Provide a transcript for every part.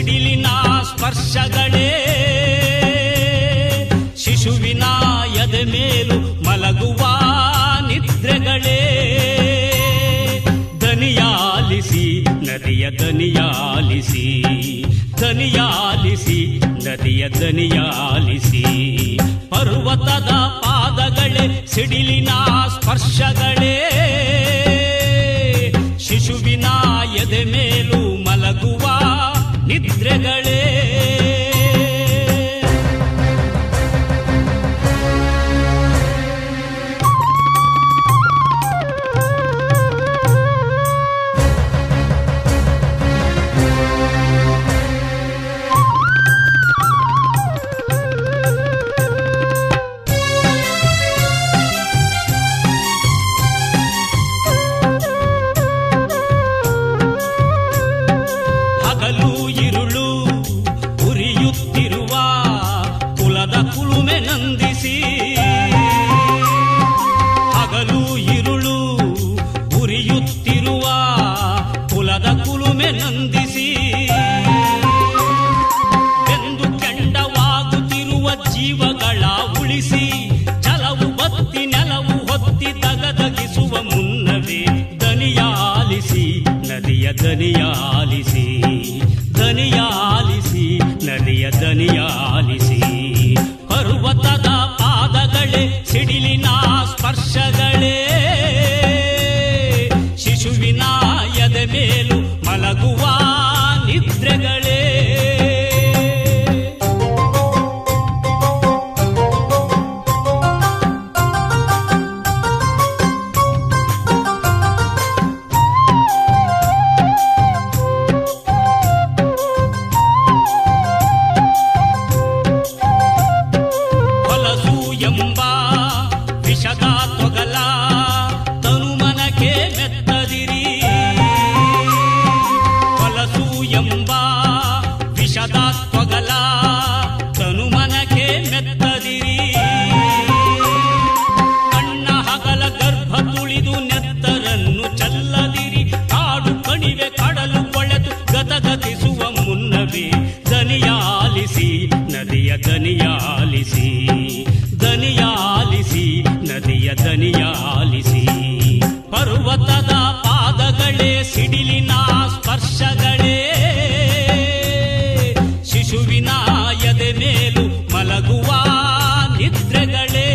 ಸಿಡಿಲಿನ ಸ್ಪರ್ಶಗಳೇ ಶಿಶುವಿನ ಎದೆ ಮೇಲು ಮಲಗುವ ನಿದ್ರೆಗಳೇ ದನಿಯಾಲಿಸಿ ನದಿಯ ದನಿಯಾಲಿಸಿ ದನಿಯಾಲಿಸಿ ನದಿಯ ದನಿಯಾಲಿಸಿ ಪರ್ವತದ ಪಾದಗಳೇ ಸಿಡಿಲಿನ ಸ್ಪರ್ಶಗಳೇ ಶಿಶುವಿನ ಎದೆ ಮೇಲು ಮಲಗುವ ನಿದ್ರೆಗಳೇ ಹಗಲು ಇರುಳು ಉರಿಯುತ್ತಿರುವ ಕುಲದ ಕುಲುಮೆ ನಂದಿಸಿ ಹಗಲು ಇರುಳು ಉರಿಯುತ್ತಿರುವ ಕುಲದ ಕುಲುಮೆ ನಂದಿಸಿ ಬೆಂದು ಕೆಂಡವಾಗುತ್ತಿರುವ ಜೀವಗಳ ಉಳಿಸಿ ಛಲವು ಬತ್ತಿ ನೆಲವು ಹೊತ್ತಿ ತಗದಗಿಸುವ ಮುನ್ನವೇ ದನಿಯಾಲಿಸಿ ನದಿಯ ದನಿಯಾಲಿಸಿ ದನಿಯಾಲಿಸಿ ನದಿಯ ದನಿಯಾಲಿಸಿ ಪರ್ವತದ ಪಾದಗಳೇ ಸಿಡಿಲಿನ ಸ್ಪರ್ಶಗಳೇ ಶಿಶುವಿನ ಎದೆ ಮೇಲು ಮಲಗುವ ನಿದ್ರೆಗಳೇ ಹೊಲಸು ಎಂಬ ವಿಷದ ತೊಗಲ ತನುಮನಕ್ಕೆ ಮೆತ್ತದಿರಿ ಹೊಲಸು ಎಂಬ ವಿಷದ ತೊಗಲ ತನುಮನಕ್ಕೆ ಮೆತ್ತದಿರಿ ಕಣ್ಣ ಹಗಲ ಗರ್ಭ ತುಳಿದು ನೆತ್ತರನ್ನು ಚಲ್ಲದಿರಿ ಕಾಡು ಕಣಿವೆ ಕಡಲು ಕೊಳೆತು ಗತಗತಿಸುವ ಮುನ್ನವೇ ದನಿಯಾಲಿಸಿ ನದಿಯ ದನಿಯಾಲಿಸಿ ದನಿಯಾಲಿಸಿ ನದಿಯ ದನಿಯಾಲಿಸಿ ಪರ್ವತದ ಪಾದಗಳೇ ಸಿಡಿಲಿನ ಸ್ಪರ್ಶಗಳೇ ಶಿಶುವಿನ ಎದೆ ಮೇಲು ಮಲಗುವ ನಿದ್ರೆಗಳೇ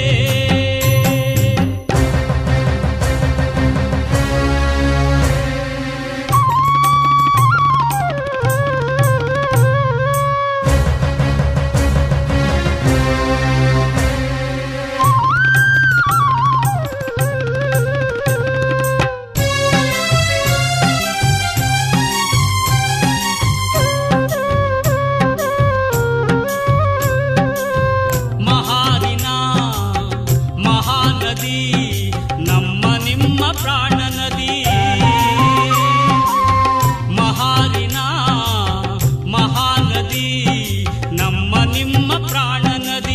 ಮಹಾರಿನ ಮಹಾನದಿ ನಮ್ಮ ನಿಮ್ಮ ಪ್ರಾಣ ನದಿ ಮಹಾರಿನ ಮಹಾನದಿ ನಮ್ಮ ನಿಮ್ಮ ಪ್ರಾಣ ನದಿ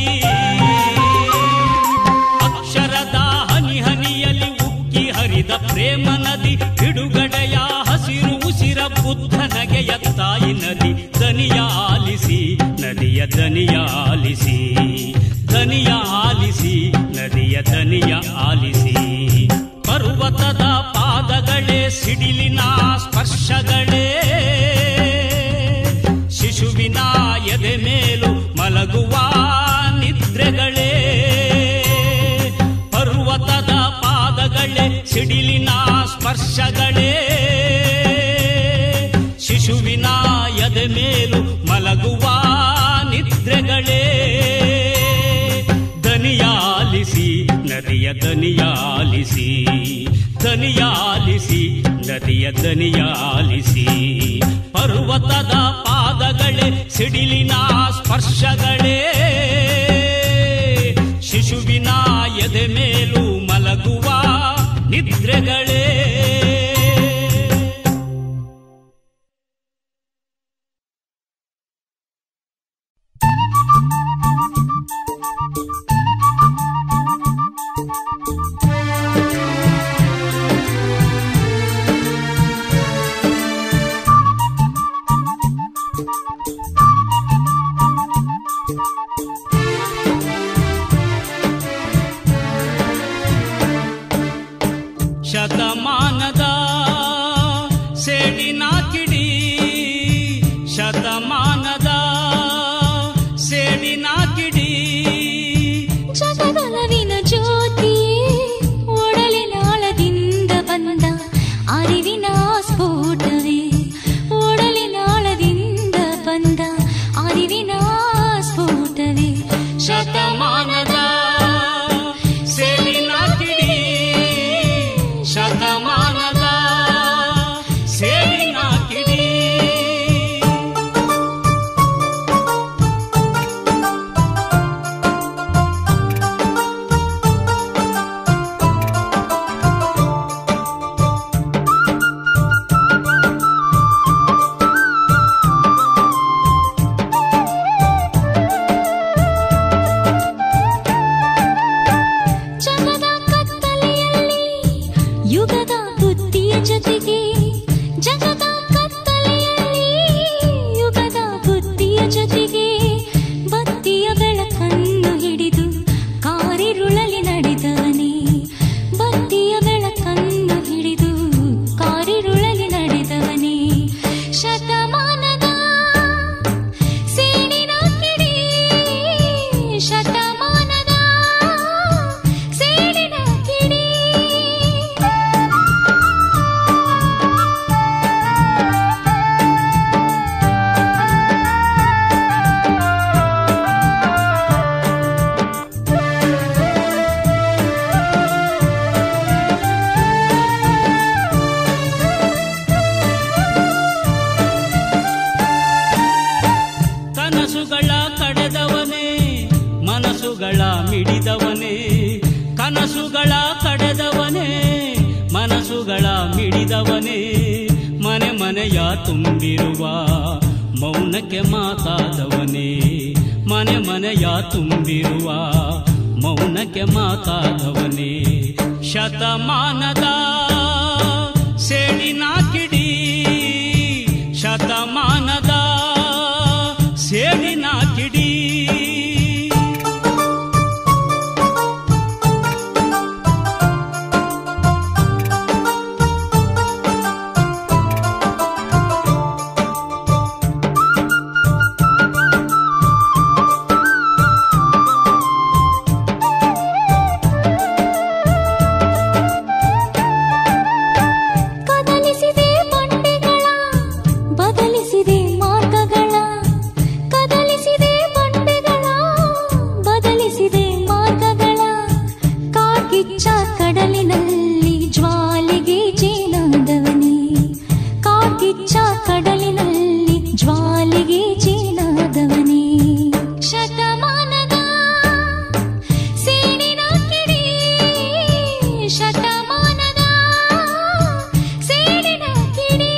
ಅಕ್ಷರದ ಹನಿ ಹನಿಯಲ್ಲಿ ಉಕ್ಕಿ ಹರಿದ ಪ್ರೇಮ ನದಿ ಬಿಡುಗಡೆಯ ಹಸಿರು ಉಸಿರ ಬುದ್ಧ ನಗೆಯ ತಾಯಿ ನದಿ ದನಿಯಾಲಿಸಿ ನದಿಯ ದನಿಯಾಲಿಸಿ ದನಿಯ ಆಲಿಸಿ ನದಿಯ ದನಿಯ ಆಲಿಸಿ ಪರ್ವತದ ಪಾದಗಳೇ ಸಿಡಿಲಿನ ಸ್ಪರ್ಶಗಳೇ ಶಿಶುವಿನ ಎದೆ ಮೇಲು ಮಲಗುವ ನಿದ್ರೆಗಳೇ ಪರ್ವತದ ಪಾದಗಳೇ ಸಿಡಿಲಿನ ಸ್ಪರ್ಶಗಳೇ ಶಿಶುವಿನ ಎದೆ ಮೇಲು ಮಲಗುವ ನಿದ್ರೆಗಳೇ ದನಿಯಾಲಿಸಿ ನದಿಯ ದನಿಯಾಲಿಸಿ ದನಿಯಾಲಿಸಿ ನದಿಯ ದನಿಯಾಲಿಸಿ ಪರ್ವತದ ಪಾದಗಳೇ ಸಿಡಿಲಿನ ಸ್ಪರ್ಶಗಳೇ ಶಿಶುವಿನ ಎದೆ ಮೇಲು ಮಲಗುವ ನಿದ್ರೆಗಳೇ ಸೇಡಿನ ಕಿಡಿ ಶತಮಾನದ ಸೇಡಿನ ಕಿಡಿ ಜಗದೊಲವಿನ ಜ್ಯೋತಿಯೇ ಒಡಲಿನಾಳದಿಂದ ಬಂದ ಅರಿವಿನ ಸ್ಫೋಟವೇ ಒಡಲಿನಾಳದಿಂದ ಬಂದ ಅರಿವಿನ ಸ್ಫೋಟವೇ ಶತಮಾನದ ಸೇಡಿನ ಕಿಡಿ ಶತಮಾನದ ಸೇಡಿನ ಕಿಡಿ ಜಗದ ಕತ್ತಲೆಯಲ್ಲಿ ಯುಗದ ಬುದ್ಧಿಯ ಜೊತೆಗೆ ಜಗದ ಕತ್ತಲೆಯಲ್ಲಿ ಯುಗದ ಬುದ್ಧಿಯ ಜೊತೆಗೆ ಬತ್ತಿಯ ಬೆಳಕನ್ನು ಹಿಡಿದು ಕಾರಿರುಳಲಿ ನಡೆದವನೇ ಬತ್ತಿಯ ಬೆಳಕನ್ನು ಹಿಡಿದು ಕಾರಿರುಳಲಿ ನಡೆದವನೇ ಶತಮಾನದ ಸೇಡಿನ ಕಿಡಿ ಶತಮಾನದ ಸೇಡಿನ ಕಿಡಿ ಕನಸುಗಳ ಕಡೆದವನೇ ಮನಸ್ಸುಗಳ ಮಿಡಿದವನೇ ಕನಸುಗಳ ಕಡೆದವನೇ ಮನಸ್ಸುಗಳ ಮಿಡಿದವನೇ ಮನೆ ಮನೆಯ ತುಂಬಿರುವ ಮೌನಕ್ಕೆ ಮಾತಾದವನೇ ಮನೆ ಮನೆಯ ತುಂಬಿರುವ ಮೌನಕ್ಕೆ ಮಾತಾದವನೇ ಶತಮಾನದ ಸೇಡಿನ ಕಿಡಿ ಶತಮಾನದ ಸೇಡಿನ ಕಿಡಿ ಕದಲಿಸಿದೆ ಬಂಡೆಗಳ ಬದಲಿಸಿದೆ ಮಾರ್ಗಗಳ ಕದಲಿಸಿದೆ ಬಂಡೆಗಳ ಬದಲಿಸಿದೆ ಮಾರ್ಗಗಳ ಕಾಡ್ಗಿಚ್ಚ ಕಡಲಿನಲ್ಲಿ ಜ್ವಾಲೆಗೆ ಜೇನಾದವನೇ ಕಾಡ್ಗಿಚ್ಚ ಕಡಲಿನಲ್ಲಿ ಜ್ವಾಲೆಗೆ ಜೇನಾದವನೇ ಶತಮಾನದ ಸೇಡಿನ ಕಿಡಿ ಶತಮಾನದ ಸೇಡಿನ ಕಿಡಿ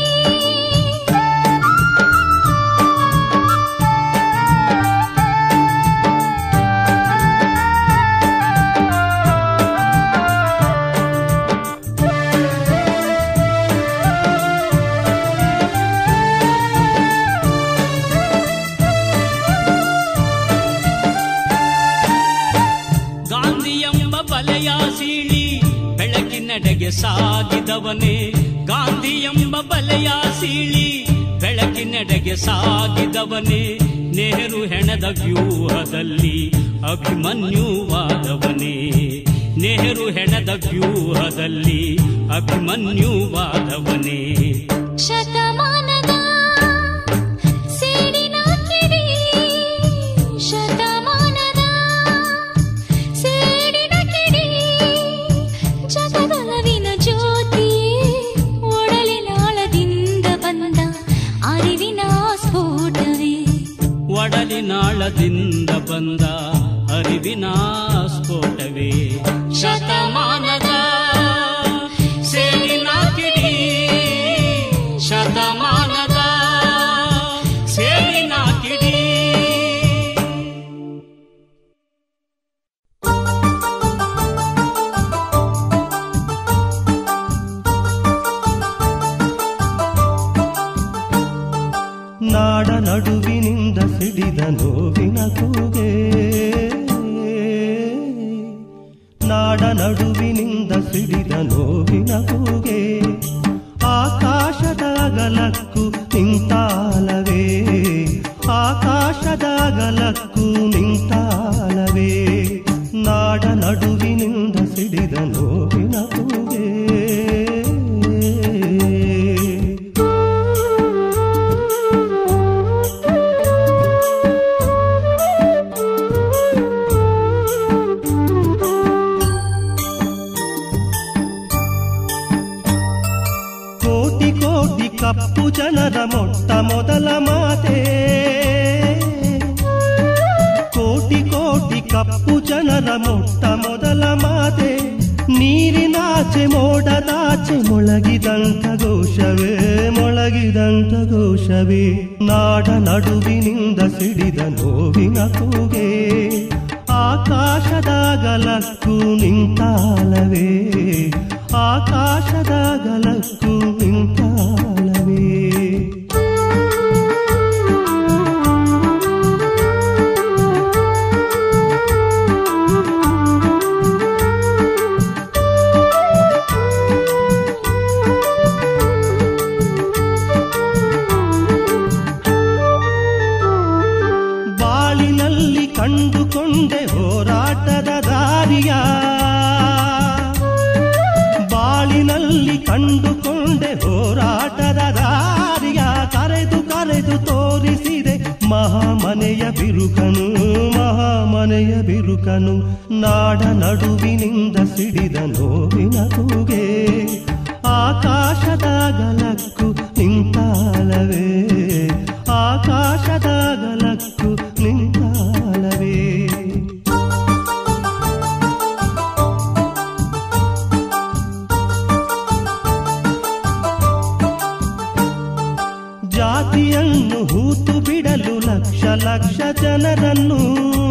ಗಾಂಧಿ ಎಂಬ ಬಲೆಯ ಸೀಳಿ ಬೆಳಕಿನೆಡೆಗೆ ಸಾಗಿದವನೇ ಗಾಂಧಿ ಎಂಬ ಬಲೆಯ ಸೀಳಿ ಬೆಳಕಿನೆಡೆಗೆ ಸಾಗಿದವನೇ ನೆಹರು ಹೆಣದ ವ್ಯೂಹದಲ್ಲಿ ಅಭಿಮನ್ಯುವಾದವನೇ ನೆಹರು ಹೆಣದ ವ್ಯೂಹದಲ್ಲಿ ಅಭಿಮನ್ಯುವಾದವನೇ ಶತಮಾನದ ಸೇಡಿನ ಕಿಡಿ ಶತಮಾನದ ಸೇಡಿನ ಕಿಡಿ ಜಗದೊಲವಿನ ಜ್ಯೋತಿಯೇ ಒಡಲಿನಾಳದಿಂದ ಬಂದ ಅರಿವಿನ ಸ್ಫೋಟವೇ ಒಡಲಿನಾಳದಿಂದ ಬಂದ ಅರಿವಿನ ಸ್ಫೋಟವೇ ಶತಮಾನದ ಸೇಡಿನ ಕಿಡಿ ಶತಮಾನದ ಸೇಡಿನ ಕಿಡಿ ನಾಡ ನಡುವಿನಿಂದ ಸಿಡಿದ ನೋವಿನ ಕೂಗೆ ನಾಡ ನಡುವಿನಿಂದ ಸಿಡಿದ ನೋವಿನ ಕೂಗೆ ಆಕಾಶದ ಆಕಾಶದಾಗಲಕ್ಕೂ ನಿಂತಾಲವೇ ಆಕಾಶದಾಗಲಕ್ಕೂ ನಿಂತಾಲವೇ ನಾಡ ನಡುವಿನಿಂದ ಸಿಡಿದ ನೋವಿನ ಕೂಗೆ ಕೋಟಿ ಕೋಟಿ ಕಪ್ಪು ಜನರ ಮೊಟ್ಟ ಮೊದಲ ಮಾತೆ ಕೋಟಿ ಕೋಟಿ ಕಪ್ಪು ಜನರ ಮೊಟ್ಟ ಮೊದಲ ಮಾತೆ ನೀರಿನಾಚೆ ಮೋಡದಾಚೆ ಮೊಳಗಿದಂತ ಘೋಷವೇ ಮೊಳಗಿದಂತ ಘೋಷವೇ ನಾಡ ನಡುವಿನಿಂದ ಸಿಡಿದ ನೋವಿನ ಕೂಗೆ ಆಕಾಶದಾಗಲಕ್ಕೂ ನಿಂತಾಲವೇ ಆಕಾಶದಾಗಲಕ್ಕೂ ನಿಂತಾಲವೇ ಬಾಳಿನಲ್ಲಿ ಕಂಡುಕೊಂಡೆ ಹೋರಾಟದ ದಾರಿಯ ಬಾಳಿನಲ್ಲಿ ಕಂಡುಕೊಂಡೆ ಹೋರಾಟದ ದಾರಿಯ ಕರೆದು ಕರೆದು ತೋರಿಸಿದೆ ಮಹಾಮನೆಯ ಬಿರುಕನು ಮಹಾಮನೆಯ ಬಿರುಕನು ನಾಡ ನಡುವಿನಿಂದ ಸಿಡಿದ ನೋವಿನ ಕೂಗೆ ಆಕಾಶದಾಗಲಕ್ಕೂ ನಿಂತಾಲವೇ ಆಕಾಶದಾಗಲಕ್ಕೂ ನಿಂತಾಲವೇ ಜಾತಿಯನ್ನು ಹೂತು ಬಿಡಲು ಲಕ್ಷ ಲಕ್ಷ ಜನರನ್ನು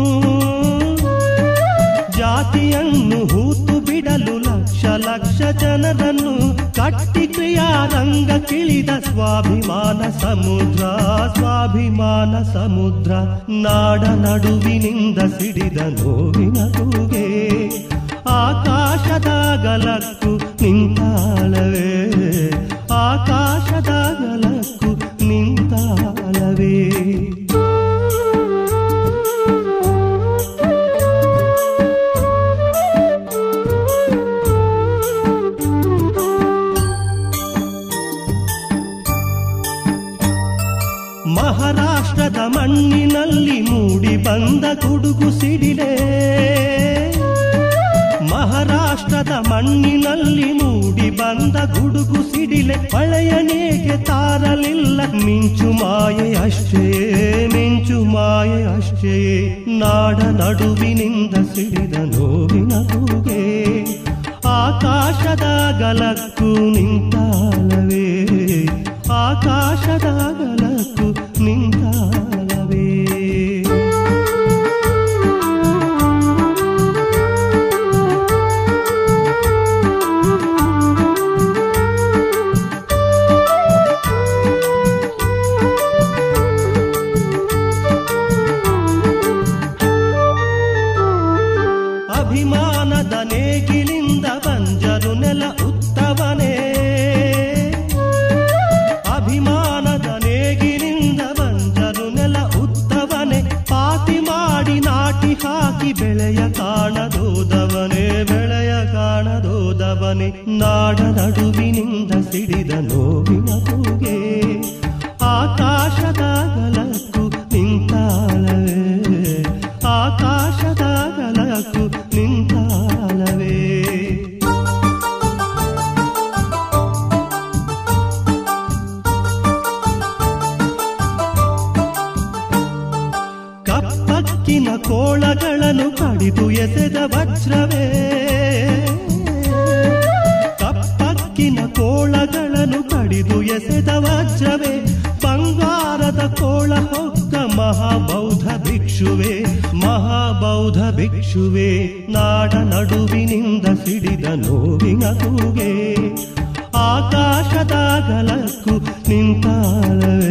ಜಾತಿಯನ್ನು ಹೂತು ಬಿಡಲು ಲಕ್ಷ ಲಕ್ಷ ಜನರನ್ನು ಕಟ್ಟಿ ಕ್ರಿಯಾರಂಗ ಕಿಳಿದ ಸ್ವಾಭಿಮಾನ ಸಮುದ್ರ ಸ್ವಾಭಿಮಾನ ಸಮುದ್ರ ನಾಡ ನಡುವಿನಿಂದ ಸಿಡಿದ ನೋವಿನ ಕೂಗೆ ಆಕಾಶದಾಗಲಕ್ಕೂ ನಿಂತಾಳವೇ ಆಕಾಶದಾಗಲಕ್ಕೂ ನಿಂತಾಳವೇ ಮಹಾರಾಷ್ಟ್ರದ ಮಣ್ಣಿನಲ್ಲಿ ಮೂಡಿ ಬಂದ ಗುಡುಗು ಸಿಡಿಲೆ ಮಹಾರಾಷ್ಟ್ರದ ಮಣ್ಣಿನಲ್ಲಿ ಮೂಡಿ ಬಂದ ಗುಡುಗು ಸಿಡಿಲೆ ಪಳೆಯನೇಗೆ ತಾರಲಿಲ್ಲ ಮಿಂಚು ಮಾಯೆ ಅಷ್ಟೇ ಮಿಂಚು ಮಾಯೆ ಅಷ್ಟೇ ನಾಡ ನಡುವಿನಿಂದ ಸಿಡಿದ ನೋವಿನ ಕೂಗೆ ಆಕಾಶದಾಗಲಕ್ಕೂ ನಿಂತಾಲವೇ ಆಕಾಶದಾಗಲಕ್ಕೂ ನಿಂತಾಲವೇ ಅಭಿಮಾನದ ನೇಗಿಲಿಂದ ಬಂಜರು ನೆಲ ಉತ್ತವನೇ ಅಭಿಮಾನದ ನೇಗಿಲಿಂದ ಬಂಜರು ನೆಲ ಉತ್ತವನೇ ಪಾತಿ ಮಾಡಿ ನಾಟಿ ಹಾಕಿ ಬೆಳೆಯ ಕಾಣದೋದವನೇ ಬೆಳೆಯ ಕಾಣದೋದವನೇ ನಾಡ ನಡುವಿನಿಂದ ಸಿಡಿದ ನೋವಿನ ಕೂಗೆ ಆಕಾಶದಾಗಲಕ್ಕೂ ನಿಂತಾಳವೇ ಆಕಾಶದಾಗಲಕ್ಕೂ ನಿಂತಾಳವೇ ಕಪ್ಪಕ್ಕಿನ ಕೋಳಗಳನ್ನು ಕಡಿದು ಎಸೆದ ವಜ್ರವೇ ಕಪ್ಪಕ್ಕಿನ ಕೋಳಗಳನ್ನು ಕಡಿದು ಎಸೆದ ವಜ್ರವೇ ಬಂಗಾರದ ಕೋಳ ಹೊಕ್ಕ ಮಹಾಬೌದ್ಧ ಭಿಕ್ಷುವೆ ಮಹಾಬೌದ್ಧ ಭಿಕ್ಷುವೆ ನಾಡ ನಡುವಿನಿಂದ ಸಿಡಿದ ನೋವಿನ ಕೂಗೆ ಆಕಾಶದಾಗಲಕ್ಕೂ ನಿಂತಾಳವೇ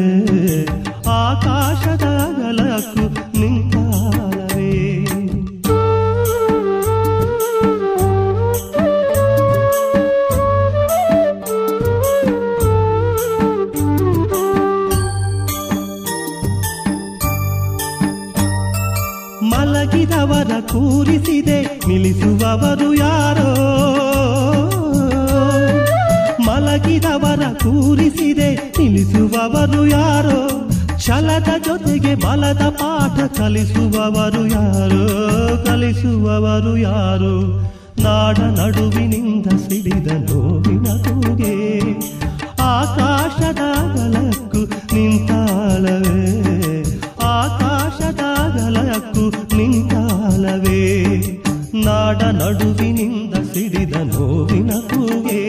ಆಕಾಶದಾಗಲಕ್ಕೂ ನಿಂತಾಳವೇ ಮಲಗಿದವರ ಕೂರಿಸಿದೆ ನಿಲ್ಲಿಸುವವರು ಯಾರೋ ಮಲಗಿದವರ ಕೂರಿಸಿದೆ ನಿಲ್ಲಿಸುವವರು ಯಾರೋ ಛಲದ ಜೊತೆಗೆ ಬಲದ ಪಾಠ ಕಲಿಸುವವರು ಯಾರೋ ಕಲಿಸುವವರು ಯಾರು ನಾಡ ನಡುವಿನಿಂದ ಸಿಡಿದ ನೋವಿನ ಕೂಗೆ ಆಕಾಶದ ಅಗಲಕ್ಕೂ ನಿಂತಾಳವೇ ಆಕಾಶದ ಅಗಲಕ್ಕೂ ನಿಂತಾಳವೇ ನಾಡ ನಡುವಿನಿಂದ ಸಿಡಿದ ನೋವಿನ ಕೂಗೆ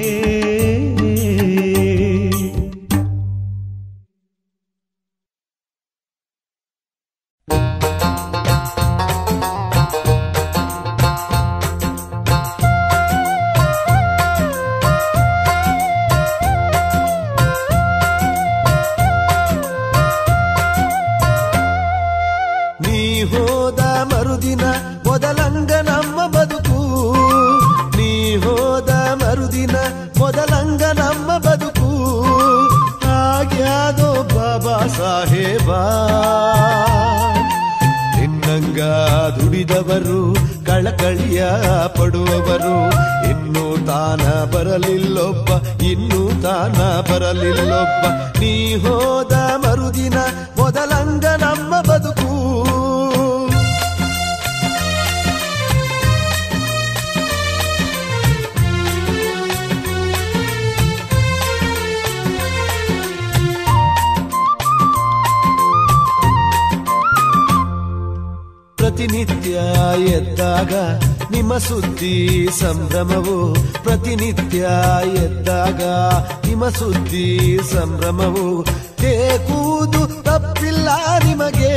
ನೀ ಹೋದ ಮರುದಿನ ಮೊದಲಂಗ ನಮ್ಮ ಬದುಕು ನೀ ಹೋದ ಮರುದಿನ ಮೊದಲಂಗ ನಮ್ಮ ಬದುಕು ಆಗ್ಯಾದೋ ಬಾಬಾ ಸಾಹೇಬ ನಿನ್ನಂಗ ದುಡಿದವರು ಕಳಕಳಿಯ ಪಡುವವರು ಇನ್ನೂ ತಾನ ಬರಲಿಲ್ಲೊಬ್ಬ ಇನ್ನೂ ತಾನ ಬರಲಿಲ್ಲೊಬ್ಬ ನೀ ಹೋದ ಮರುದಿನ ಮೊದಲಂಗ ನಮ್ಮ ಬದುಕು ಪ್ರತಿನಿತ್ಯ ಎದ್ದಾಗ ನಿಮ್ಮ ಸುದ್ದಿ ಸಂಭ್ರಮವು ಪ್ರತಿನಿತ್ಯ ಎದ್ದಾಗ ನಿಮ್ಮ ಸುದ್ದಿ ಸಂಭ್ರಮವು ತೇಕುವುದು ತಪ್ಪಿಲ್ಲ ನಿಮಗೆ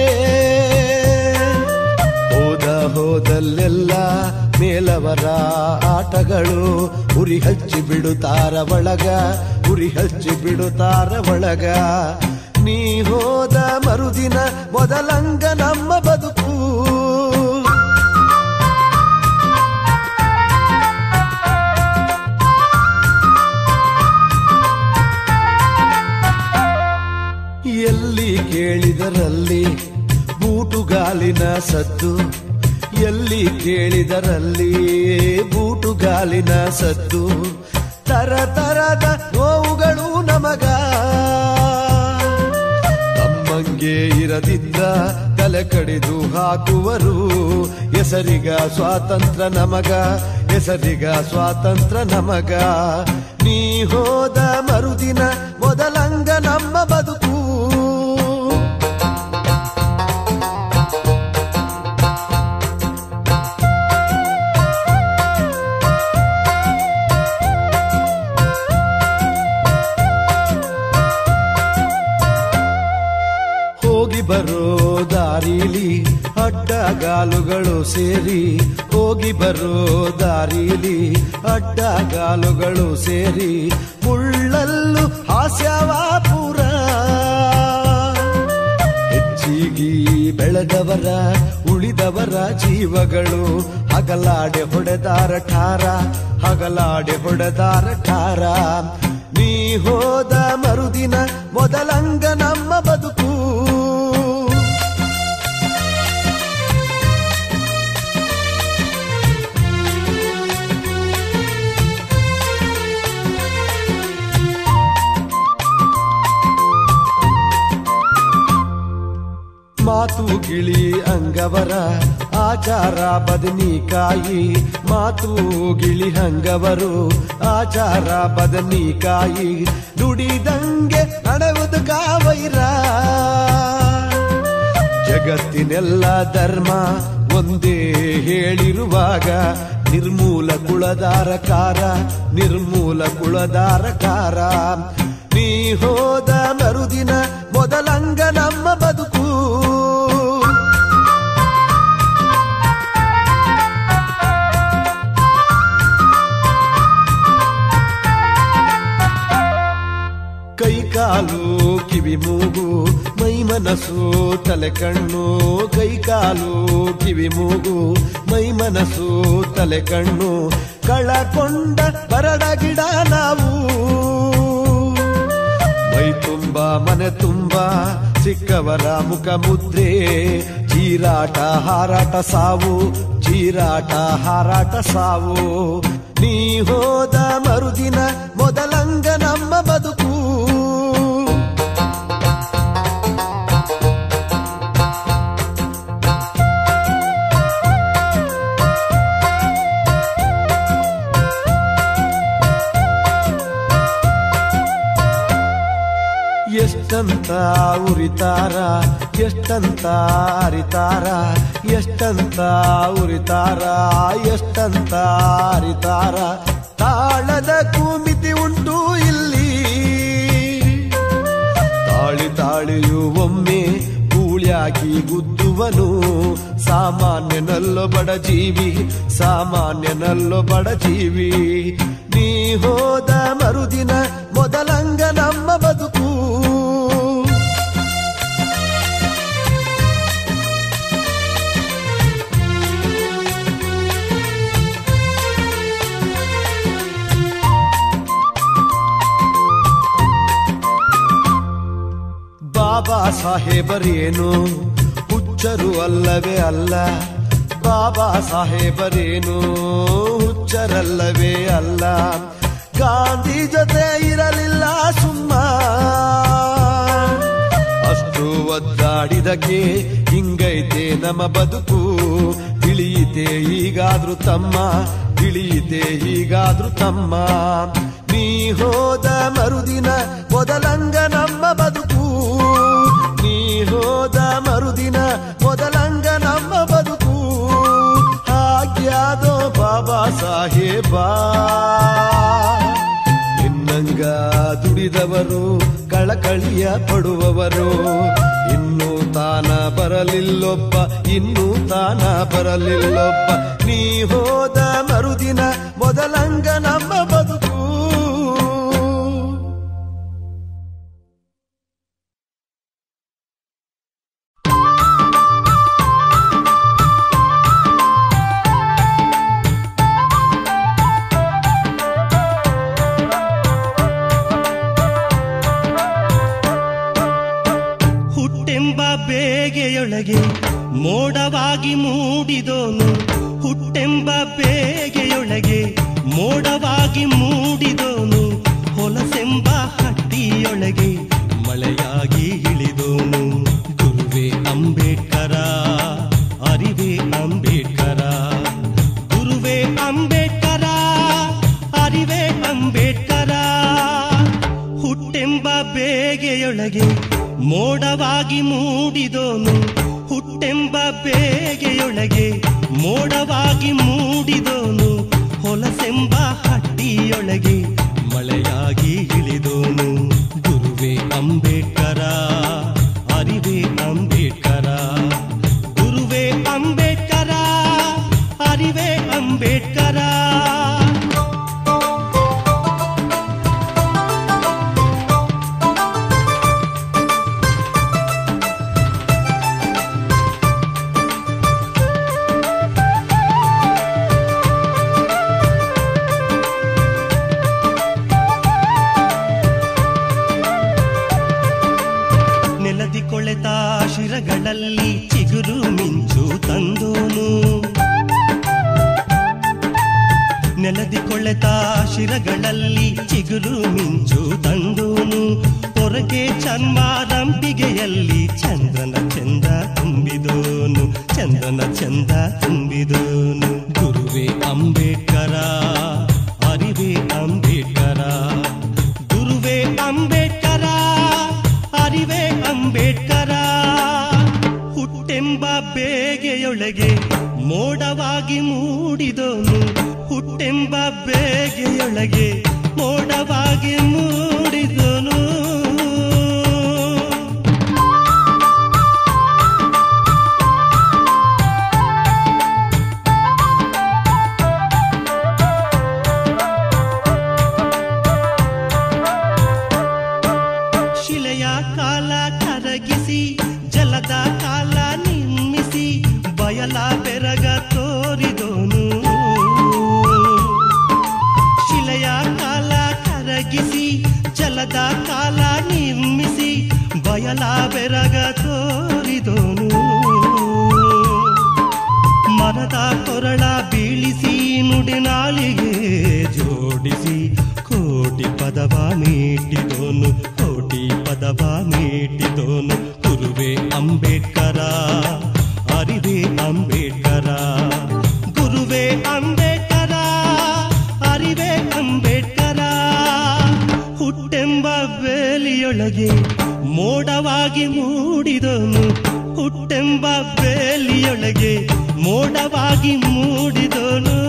ಹೋದ ಹೋದಲ್ಲೆಲ್ಲ ಮೇಲವರ ಆಟಗಳು ಉರಿ ಹಚ್ಚಿ ಬಿಡುತ್ತಾರ ಒಳಗ ಉರಿ ಹಚ್ಚಿ ಬಿಡುತ್ತಾರ ಒಳಗ ನೀ ಹೋದ ಮರುದಿನ ಮೊದಲಂಗ ನಮ್ಮ ಬದುಕು ಎಲ್ಲಿ ಕೇಳಿದರಲ್ಲಿ ಬೂಟುಗಾಲಿನ ಸದ್ದು ಎಲ್ಲಿ ಕೇಳಿದರಲ್ಲಿ ಬೂಟುಗಾಲಿನ ಸದ್ದು ತರ ತರದ ನೋವುಗಳು ನಮಗ ತಮ್ಮಂಗೆ ಇರದಿದ್ದ ತಲೆ ಕಡಿದು ಹಾಕುವರು ಹೆಸರಿಗ ಸ್ವಾತಂತ್ರ್ಯ ನಮಗ ಹೆಸರಿಗ ಸ್ವಾತಂತ್ರ್ಯ ನಮಗ ನೀ ಹೋದ ಮರುದಿನ ಮೊದಲಂಗ ನಮ್ಮ ಬದುಕು ಹೋಗಿ ಬರೋ ದಾರಿಲಿ ಅಡ್ಡಗಾಲುಗಳು ಸೇರಿ ಹೋಗಿ ಬರೋ ದಾರಿಲಿ ಅಡ್ಡಗಾಲುಗಳು ಸೇರಿ ಮುಳ್ಳಲ್ಲು ಹಾಸ್ಯವ ಪೂರ ಹೆಚ್ಚಿಗಿ ಬೆಳೆದವರ ಉಳಿದವರ ಜೀವಗಳು ಹಗಲಾಡೆ ಹೊಡೆದಾರ ಠಾರ ಹಗಲಾಡೆ ಹೊಡೆದಾರ ಠಾರ ನೀ ಹೋದ ಮರುದಿನ ಮೊದಲಂಗ ನಮ್ಮ ಬದುಕು ಮಾತು ಗಿಳಿ ಅಂಗವರ ಆಚಾರ ಬದನಿಕಾಯಿ ಮಾತು ಗಿಳಿ ಹಂಗವರು ಆಚಾರ ಬದನಿಕಾಯಿ ನುಡಿದಂಗೆ ನಡೆವುದು ಕಾವೈರ ಜಗತ್ತಿನೆಲ್ಲ ಧರ್ಮ ಒಂದೇ ಹೇಳಿರುವಾಗ ನಿರ್ಮೂಲ ಕುಳದಾರ ಕಾರ ನಿರ್ಮೂಲ ಕುಳದಾರ ಕಾರ ನೀ ಹೋದ ಮರುದಿನ ಮೊದಲಂಗ ನಮ್ಮ ಬದುಕು ಕೈ ಕಾಲು ಕಿವಿ ಮೂಗು ಮೈ ಮನಸ್ಸು ತಲೆ ಕಣ್ಣು ಕೈ ಕಾಲು ಕಿವಿ ಮೂಗು ಮೈ ಮನಸ್ಸು ತಲೆ ಕಣ್ಣು ಕಳಕೊಂಡ ಬರಡ ಗಿಡ ನಾವು ಮೈ ತುಂಬ ಮನೆ ತುಂಬ ಸಿಕ್ಕವರ ಮುಖ ಮುದ್ರೆ ಚೀರಾಟ ಹಾರಾಟ ಸಾವು ಚೀರಾಟ ಹಾರಾಟ ಸಾವು ನೀ ಹೋದ ಮರುದಿನ ಮೊದಲಂಗ ನಮ್ಮ ಬದುಕು ಎಷ್ಟಂತ ಉರಿತಾರ ಎಷ್ಟಂತ ಅರಿತಾರ ಎಷ್ಟಂತ ಉರಿತಾರ ಎಷ್ಟಂತ ಅರಿತಾರ ತಾಳದ ಕೂಮಿತಿ ಉಂಟು ಇಲ್ಲಿ ತಾಳಿ ತಾಳಿಯು ಒಮ್ಮೆ ಗೂಳ್ಯಾಗಿ ಗುದ್ದುವನು ಸಾಮಾನ್ಯನಲ್ಲೋ ಬಡ ಜೀವಿ ಸಾಮಾನ್ಯನಲ್ಲೋ ಬಡ ಜೀವಿ ನೀ ಹೋದ ಮರುದಿನ ಮೊದಲಂಗ ನಮ್ಮ ಬದುಕು ಬಾಬಾ ಸಾಹೇಬರೇನು ಹುಚ್ಚರು ಅಲ್ಲವೇ ಅಲ್ಲ ಬಾಬಾ ಸಾಹೇಬರೇನು ಹುಚ್ಚರಲ್ಲವೇ ಅಲ್ಲ ಗಾಂಧಿ ಜೊತೆ ಇರಲಿಲ್ಲ ಸುಮ್ಮ ಅಷ್ಟು ಒದ್ದಾಡಿದಕ್ಕೆ ಹಿಂಗೈತೆ ನಮ್ಮ ಬದುಕು ತಿಳಿಯಿತೆ ಈಗಾದ್ರೂ ತಮ್ಮ ತಿಳಿಯಿತೆ ಈಗಾದ್ರೂ ತಮ್ಮ ನೀ ಹೋದ ಮರುದಿನ ಮೊದಲಂಗ ನಮ್ಮ ಬದುಕು ನೀ ಹೋದ ಮರುದಿನ ಮೊದಲಂಗ ನಮ್ಮ ಬದುಕು ಹಾಗ್ಯಾದೋ ಬಾಬಾ ಸಾಹೇಬ ನಿನ್ನಂಗ ದುಡಿದವರು ಕಳಕಳಿಯ ಪಡುವವರು ಇನ್ನೂ ತಾನ ಬರಲಿಲ್ಲೊಬ್ಬ ಇನ್ನೂ ತಾನ ಬರಲಿಲ್ಲೊಬ್ಬ ನೀ ಹೋದ ಮರುದಿನ ಮೊದಲಂಗ ನಮ್ಮ ಬದುಕು ಹುಟ್ಟೆಂಬ ಬೇಗೆಯೊಳಗೆ ಮೋಡವಾಗಿ ಮೂಡಿದೋನು ಹುಟ್ಟೆಂಬ ಬೇಗೆಯೊಳಗೆ ಮೋಡವಾಗಿ ಮೂಡಿದೋನು ಹೊಲಸೆಂಬ ಹಟ್ಟಿಯೊಳಗೆ ಮಳೆಯಾಗಿ ಇಳಿದೋನು ಗುರುವೇ ಅಂಬೇಡ್ಕರ ಅರಿವೇ ಅಂಬೇಡ್ಕರ ಗುರುವೇ ಅಂಬೇಡ್ಕರ ಅರಿವೇ ಅಂಬೇಡ್ಕರ ಹುಟ್ಟೆಂಬ ಬೇಗೆಯೊಳಗೆ ಮೋಡವಾಗಿ ಮೂಡಿದೋನು ಹುಟ್ಟೆಂಬ ಬೇಗೆಯೊಳಗೆ ಮೋಡವಾಗಿ ಮೂಡಿದೋನು ಹೊಲಸೆಂಬ ಹಟ್ಟಿಯೊಳಗೆ ಮಳೆಯಾಗಿ ಇಳಿದೋನು ಗುರುವೇ ಅಂಬೇಡ್ಕರ ಅರಿವೇ ಅಂಬೇಡ್ಕರ ಗುರುವೇ ಅಂಬೇಡ್ಕರ ಅರಿವೇ ಅಂಬೇಡ್ಕರ ನೆಲದಿ ಕೊಳೆತ ಶಿರಗಳಲ್ಲಿ ಚಿಗುರು ಮಿಂಚು ತಂದೋನು ನೆಲದಿ ಕೊಳೆತ ಶಿರಗಳಲ್ಲಿ ಚಿಗುರು ಮಿಂಚು ತಂದೋನು ಹೊರಗೆ ಚನ್ಮಾರಂಪಿಗೆಯಲ್ಲಿ ಚಂದ್ರನ ಚಂದ ತುಂಬಿದೋನು ಚಂದ್ರನ ಚಂದ ತುಂಬಿದೋನು ಗುರುವೇ ಅಂಬೇಡ್ಕರ ಅರಿವೇ ಅಂಬೇಡ್ಕರ ಗುರುವೇ ಅಂಬೇಡ್ಕರ ಅರಿವೇ ಅಂಬೇಡ್ಕರ ಹುಟ್ಟೆಂಬ ಬೇಗೆಯೊಳಗೆ ಮೋಡವಾಗಿ ಮೂಡಿದೋನು ಹುಟ್ಟೆಂಬ ಬೇಗೆಯೊಳಗೆ ಮೋಡವಾಗಿ ಮೂಡಿದೋನು ಶಿಲೆಯ ಕಾಲ ಕರಗಿಸಿ ಜಲದ ಕಾಲ ನಿರ್ಮಿಸಿ ಬಯಲ ಬೆರಗ ತೋರಿದೋನು ಶಿಲೆಯ ಕಾಲ ಕರಗಿಸಿ ಜಲದ ಕಾಲ ನಿರ್ಮಿಸಿ ಬಯಲ ಬೆರಗ ತೋರಿದೋನು ಪದವ ಮೀಟಿದೋನು ಕೋಟಿ ಪದವ ಮೀಟಿದೋನು ಗುರುವೇ ಅಂಬೇಡ್ಕರ ಅರಿವೇ ಅಂಬೇಡ್ಕರ ಗುರುವೇ ಅಂಬೇಡ್ಕರ ಅರಿವೇ ಅಂಬೇಡ್ಕರ ಹುಟ್ಟೆಂಬ ಬೇಲಿಯೊಳಗೆ ಮೋಡವಾಗಿ ಮೂಡಿದನು ಹುಟ್ಟೆಂಬ ಬೇಲಿಯೊಳಗೆ ಮೋಡವಾಗಿ ಮೂಡಿದನು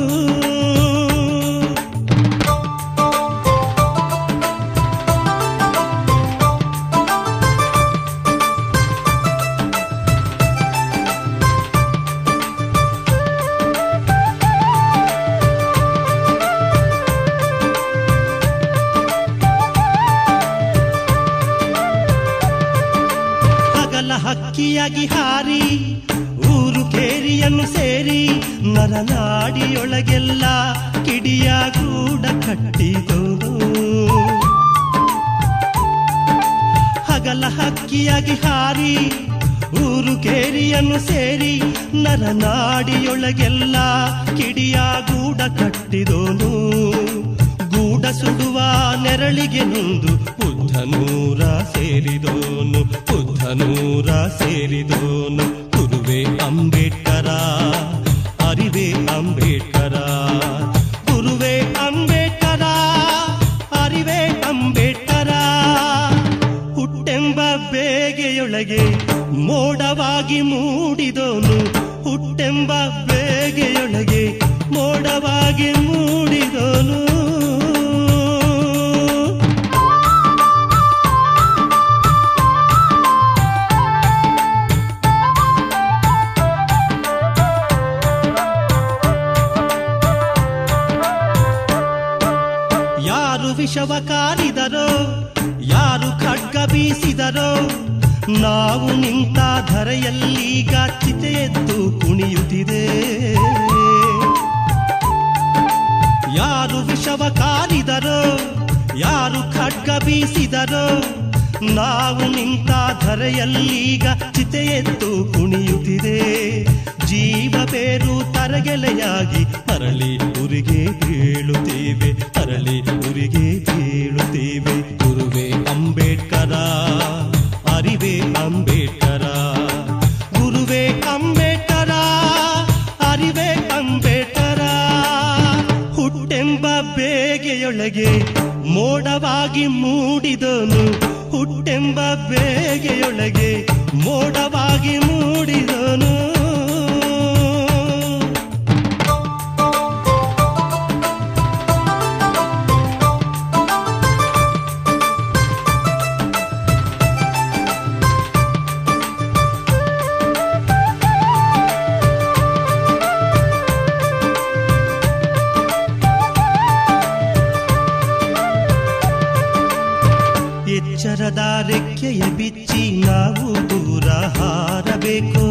ಹಗಲ ಹಕ್ಕಿಯಾಗಿ ಹಾರಿ ಊರು ಕೇರಿಯನ್ನು ಸೇರಿ ನರನಾಡಿಯೊಳಗೆಲ್ಲ ಕಿಡಿಯ ಗೂಡ ಕಟ್ಟಿದೋನು ಹಗಲ ಹಕ್ಕಿಯಾಗಿ ಹಾರಿ ಊರು ಕೇರಿಯನ್ನು ಸೇರಿ ನರನಾಡಿಯೊಳಗೆಲ್ಲ ಕಿಡಿಯ ಗೂಡ ಕಟ್ಟಿದೋನು ಗೂಡ ಸುಡುವ ನೆರಳಿಗೆ ನೊಂದು ಬುದ್ಧನೂರ ಸೇರಿದೋನು ಬುದ್ಧನೂರ ಸೇರಿದೋನು ಗುರುವೇ ಅಂಬೇಡ್ಕರ ಅರಿವೇ ಅಂಬೇಡ್ಕರ ಗುರುವೇ ಅಂಬೇಡ್ಕರ ಅರಿವೇ ಅಂಬೇಡ್ಕರ ಹುಟ್ಟೆಂಬ ಬೇಗೆಯೊಳಗೆ ಮೋಡವಾಗಿ ಮೂಡಿದೋನು ಹುಟ್ಟೆಂಬ ಬೇಗೆಯೊಳಗೆ ಮೋಡವಾಗಿ ಮೂಡಿದೋನು ಯಾರು ವಿಷವ ಕಾರಿದರೋ ಯಾರು ಖಡ್ಗ ಬೀಸಿದರೋ ನಾವು ನಿಂತ ಧರೆಯಲ್ಲೀಗ ಚಿತೆ ಎದ್ದು ಕುಣಿಯುತ್ತಿದೆ ಯಾರು ವಿಷವ ಕಾರಿದರೋ ಯಾರು ಖಡ್ಗ ಬೀಸಿದರೋ ನಾವು ನಿಂತ ಧರೆಯಲ್ಲೀಗ ಚಿತೆ ಎದ್ದು ಕುಣಿಯುತ್ತಿದೆ ಜೀವ ಬೇರು ತರಗೆಲೆಯಾಗಿ ಅರಳಿ ಉರಿಗೆ ಬೀಳುತ್ತೇವೆ ಅರಳಿ ಉರಿಗೆ ಬೀಳುತ್ತೇವೆ ಗುರುವೇ ಅಂಬೇಡ್ಕರ ಅರಿವೇ ಅಂಬೇಡ್ಕರ ಗುರುವೇ ಅಂಬೇಡ್ಕರ ಅರಿವೇ ಅಂಬೇಡ್ಕರ ಹುಟ್ಟೆಂಬ ಬೇಗೆಯೊಳಗೆ ಮೋಡವಾಗಿ ಮೂಡಿದನು ಹುಟ್ಟೆಂಬ ಬೇಗೆಯೊಳಗೆ ಮೋಡವಾಗಿ ಮೂಡಿದನು ಎಚ್ಚರದ ರೆಕ್ಕೆಯ ಬಿಚ್ಚಿ ನಾವು ದೂರ ಹಾರಬೇಕು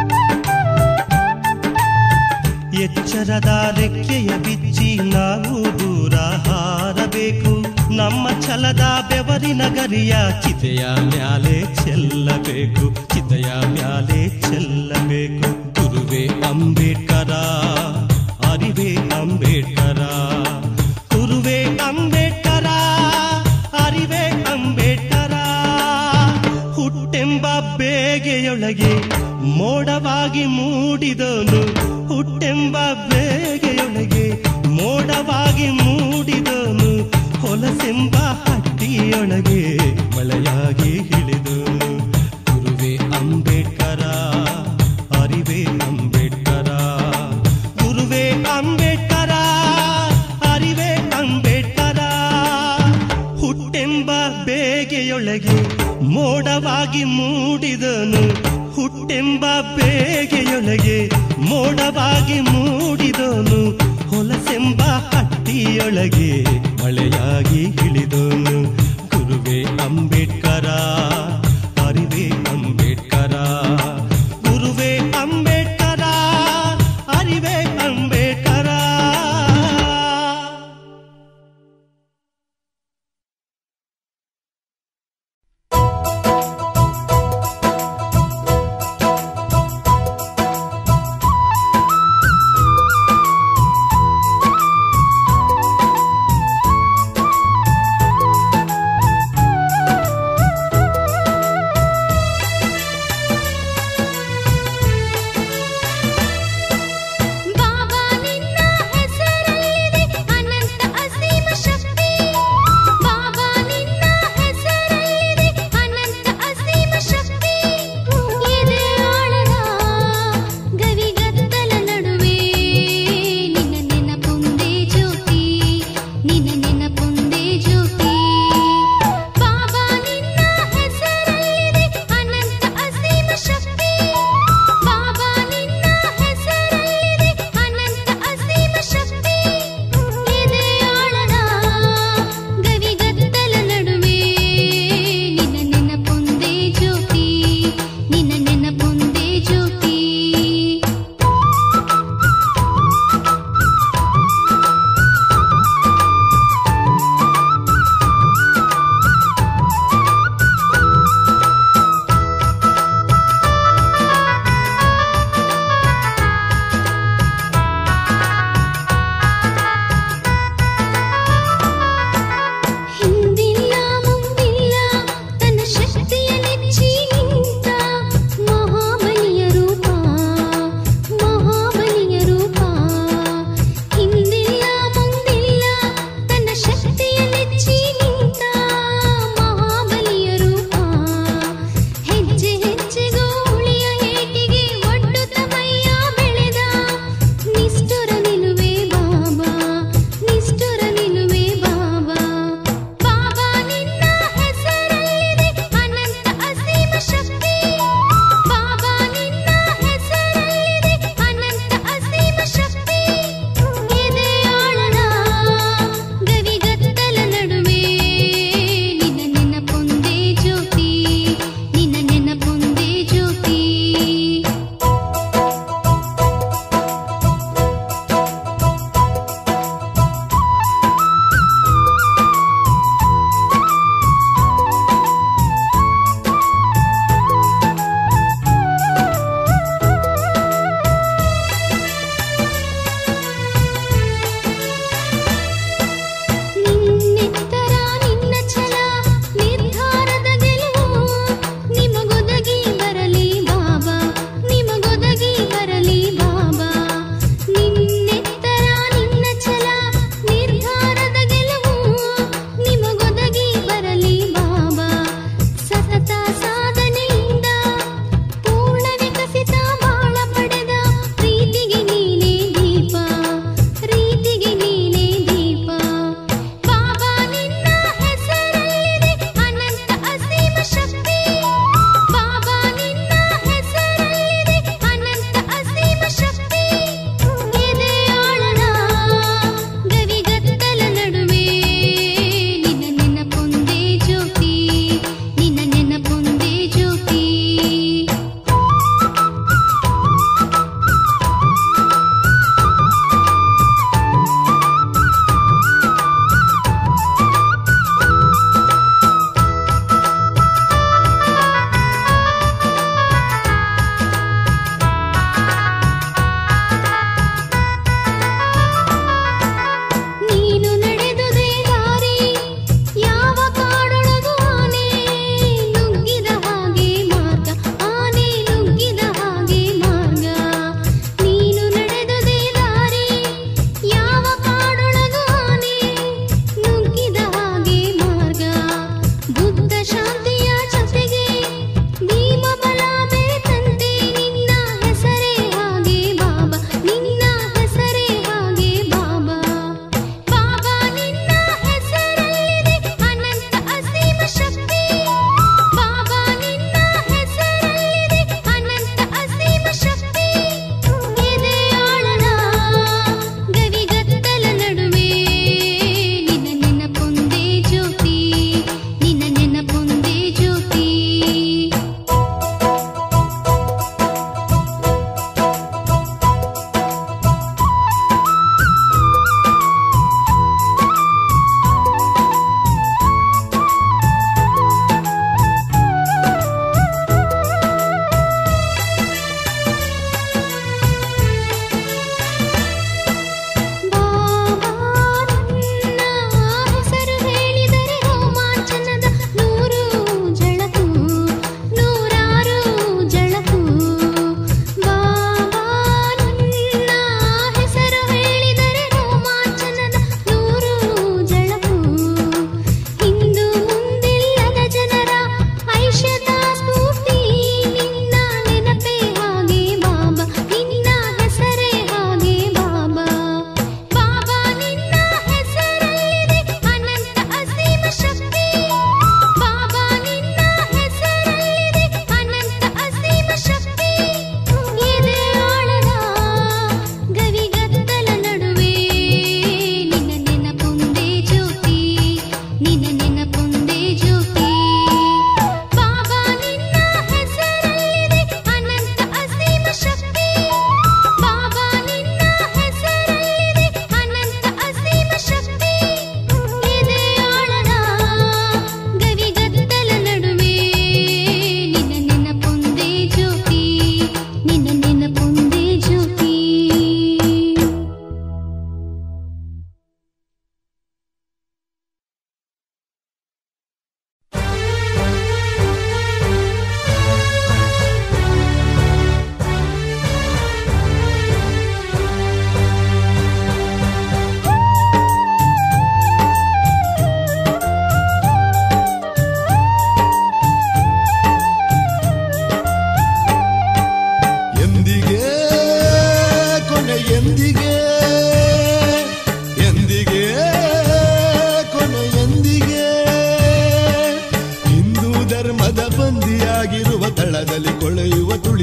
ಎಚ್ಚರದ ರೆಕ್ಕೆಯ ಬಿಚ್ಚಿ ನಾವು ದೂರ ಹಾರಬೇಕು ನಮ್ಮ ಛಲದ ಬೆವರಿನ ಗರಿಯ ಚಿತೆಯ ಮ್ಯಾಲೆ ಚೆಲ್ಲಬೇಕು ಚಿತೆಯ ಮ್ಯಾಲೆ ಚೆಲ್ಲಬೇಕು ಗುರುವೇ ಅಂಬೇಡ್ಕರ ಅರಿವೇ ಅಂಬೇಡ್ಕರ ಗುರುವೇ ಅಂಬೇಡ್ಕರ ಅರಿವೇ ಅಂಬೇಡ್ಕರ ಹುಟ್ಟೆಂಬ ಬೇಗೆಯೊಳಗೆ ಮೋಡವಾಗಿ ಮೂಡಿದನು ಹುಟ್ಟೆಂಬ ಬೇಗೆಯೊಳಗೆ ಮೋಡವಾಗಿ ಮೂಡಿದನು ಹೊಲಸೆಂಬ ಹಟ್ಟಿಯೊಳಗೆ ಮಳೆಯಾಗಿ ಇಳಿದನು ಗುರುವೇ ಅಂಬೇಡ್ಕರ ಅರಿವೇ ಅಂಬೇಡ್ಕರ ಗುರುವೇ ಅಂಬೇಡ್ಕರ ಅರಿವೇ ಅಂಬೇಡ್ಕರ ಹುಟ್ಟೆಂಬ ಬೇಗೆಯೊಳಗೆ ಮೋಡವಾಗಿ ಮೂಡಿದನು ಹುಟ್ಟೆಂಬ ಬೇಗೆಯೊಳಗೆ ಮೋಡವಾಗಿ ಮೂಡಿದನು ಹೊಲಸೆಂಬ ಹಟ್ಟಿಯೊಳಗೆ ಮಳೆಯಾಗಿ ಇಳಿದನು ಗುರುವೇ ಅಂಬೇಡ್ಕರ ಅರಿವೇ ಅಂಬೇಡ್ಕರ ಗುರುವೇ ಅಂಬೇಡ್ಕರ ಅರಿವೇ ಅಂಬೇಡ್ಕರ ಿ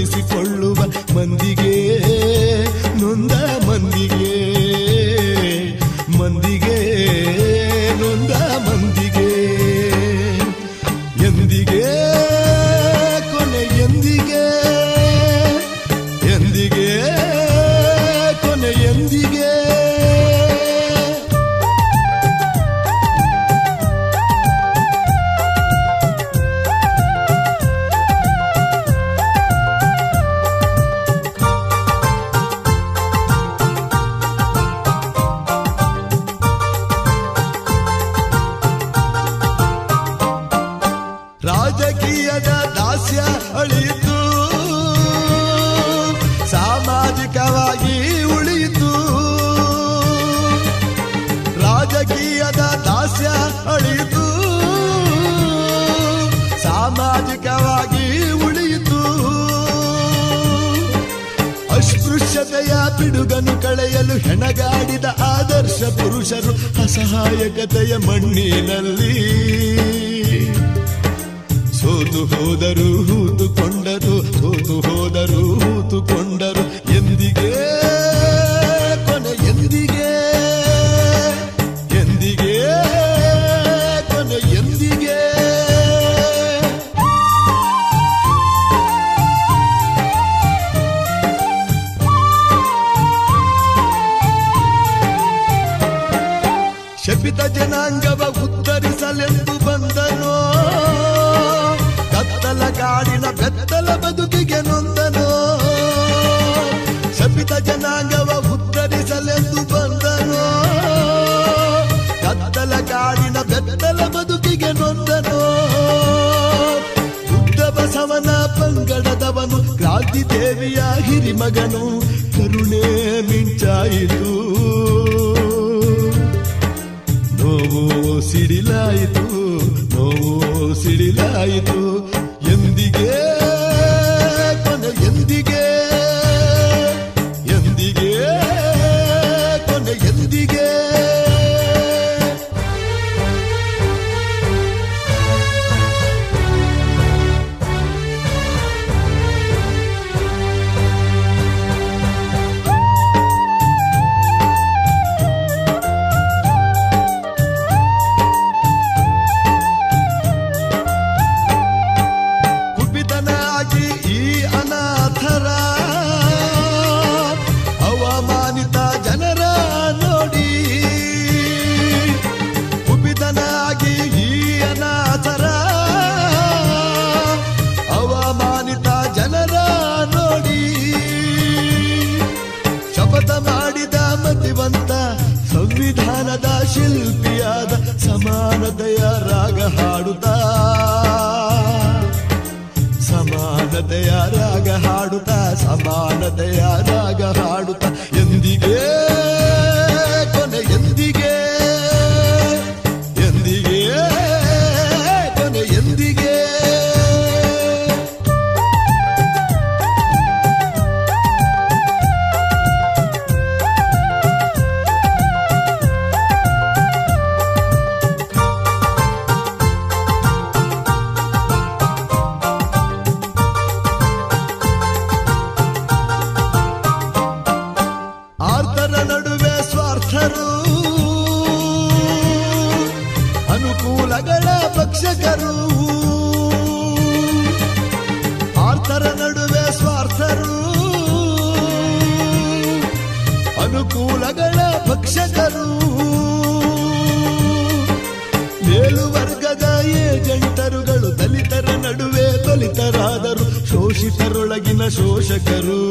ಉಳಿಸಿಕೊಳ್ಳುವ ಮಂದಿಗೆ ನೊಂದ ಮಂದಿಗೆ ಮಂದಿಗೆ ನೊಂದ ಮಂದಿಗೆ ಎಂದಿಗೆ ಕೊನೆ ಎಂದಿಗೆ ಎಂದಿಗೆ ಕೊನೆ ಎಂದಿಗೆ ರಾಜಕೀಯದ ದಾಸ್ಯ ಅಳಿಯಿತು ಸಾಮಾಜಿಕವಾಗಿ ಉಳಿಯಿತು ರಾಜಕೀಯದ ದಾಸ್ಯ ಅಳಿಯಿತು ಸಾಮಾಜಿಕವಾಗಿ ಉಳಿಯಿತು ಅಸ್ಪೃಶ್ಯತೆಯ ಪಿಡುಗನು ಕಳೆಯಲು ಹೆಣಗಾಡಿದ ಆದರ್ಶ ಪುರುಷರು ಅಸಹಾಯಕತೆಯ ಮಣ್ಣಿನಲ್ಲಿ ಸೋತು ಹೋದರು ಹೂತುಕೊಂಡರು ಸೋತು ಹೋದರು ಹೂತುಕೊಂಡರು ಎಂದಿಗೆ ಕೊನೆ ಎಂದಿಗೆ ಎಂದಿಗೆ ಕೊನೆ ಎಂದಿಗೆ ಶಪಿತ ಜನಾಂಗವ ಉತ್ತರಿಸಲೆಂದು ಬಂದನೋ ಕತ್ತಲ ಕಾಡಿನ ಬೆತ್ತಲ ಬದುಕಿಗೆ ನೊಂದನೋ ಶಪಿತ ಜನಾಂಗವ ಉತ್ತರಿಸಲೆಂದು ಬಂದನೋ ಕತ್ತಲ ಕಾಡಿನ ಬೆತ್ತಲ ಬದುಕಿಗೆ ನೊಂದನೋ ಬುದ್ಧ ಬಸವನ ಪಂಗಡದವನು ಕ್ರಾಂತಿ ದೇವಿಯ ಹಿರಿಮಗನು ಕರುಣೆ ಮಿಂಚಾಯಿತು ನೋವು ಸಿಡಿಲಾಯಿತು ನೋವು ಸಿಡಿಲಾಯಿತು ಎಂದಿಗೆ ಕೊನೆ ಎಂದಿಗೆ ಎಂದಿಗೆ ಕೊನೆ ಎಂದಿಗೆ ಕುಪಿತನಾಗಿ ಈ ಅನಾಥರ ಅವಮಾನಿತ ಜನರ ನೋಡಿ ಕುಪಿತನಾಗಿ ಈ ಅನಾಥರ ಅವಮಾನಿತ ಜನರ ನೋಡಿ ಶಪಥ ಮಾಡಿದ ಮತಿವಂತ ಸಂವಿಧಾನದ ಶಿಲ್ಪಿಯಾದ ಸಮಾನತೆಯ ರಾಗ ಹಾಡುತ್ತಾ ಸಮಾನತೆಯ ರಾಗ ಹಾಡುತ್ತಾ ಸಮಾನತೆಯ ರಾಗ ಹಾಡುತ್ತಾ ಎಂದಿಗೆ ಕೊನೆ ಎಂದಿಗೆ ಎಂದಿಗೆ ಕೊನೆ ಎಂದಿಗೆ ಆರ್ತರ ನಡುವೆ ಸ್ವಾರ್ಥರು ಅನುಕೂಲಗಳ ಭಕ್ಷಕರು ಆರ್ತರ ನಡುವೆ ಸ್ವಾರ್ಥರು ಅನುಕೂಲಗಳ ಭಕ್ಷಕರು ಮೇಲುವರ್ಗದ ಏಜೆಂಟರುಗಳು ದಲಿತರ ನಡುವೆ ದಲಿತರಾದರು ಶೋಷಿತರೊಳಗಿನ ಶೋಷಕರು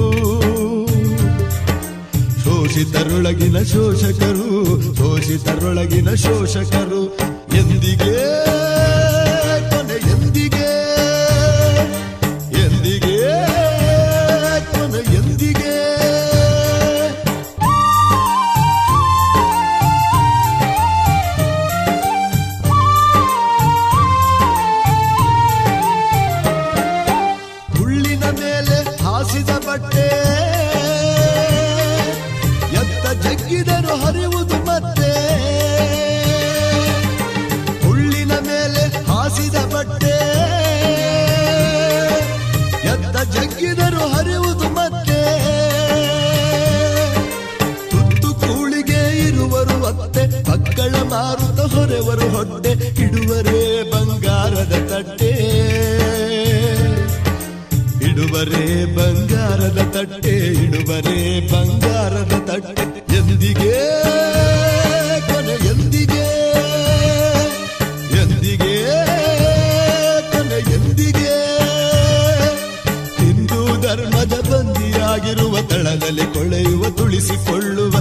ಶೋಷಿತರೊಳಗಿನ ಶೋಷಕರು ಶೋಷಿತರೊಳಗಿನ ಶೋಷಕರು ಎಂದಿಗೆ ಕೊನೆ ಎಂದಿಗೆ ಎಂದಿಗೆ ಕೊನೆ ಎಂದಿಗೆ ಹುಳ್ಳಿನ ಮೇಲೆ ಹಾಸಿದ ಬಟ್ಟೆ ಎತ್ತ ಜಗ್ಗಿದರು ಹರಿಯುವುದು ಮತ್ತೆ ಹೊರೆವರು ಹೊಟ್ಟೆ ಇಡುವರೇ ಬಂಗಾರದ ತಟ್ಟೆ ಇಡುವರೇ ಬಂಗಾರದ ತಟ್ಟೆ ಇಡುವರೇ ಬಂಗಾರದ ತಟ್ಟೆ ಎಂದಿಗೆ ಕೊನೆ ಎಂದಿಗೆ ಎಂದಿಗೆ ಕೊನೆ ಎಂದಿಗೆ ಹಿಂದೂ ಧರ್ಮದ ಬಂದಿಯಾಗಿರುವ ತಳದಲ್ಲಿ ಕೊಳೆಯುವ ತುಳಿಸಿಕೊಳ್ಳುವ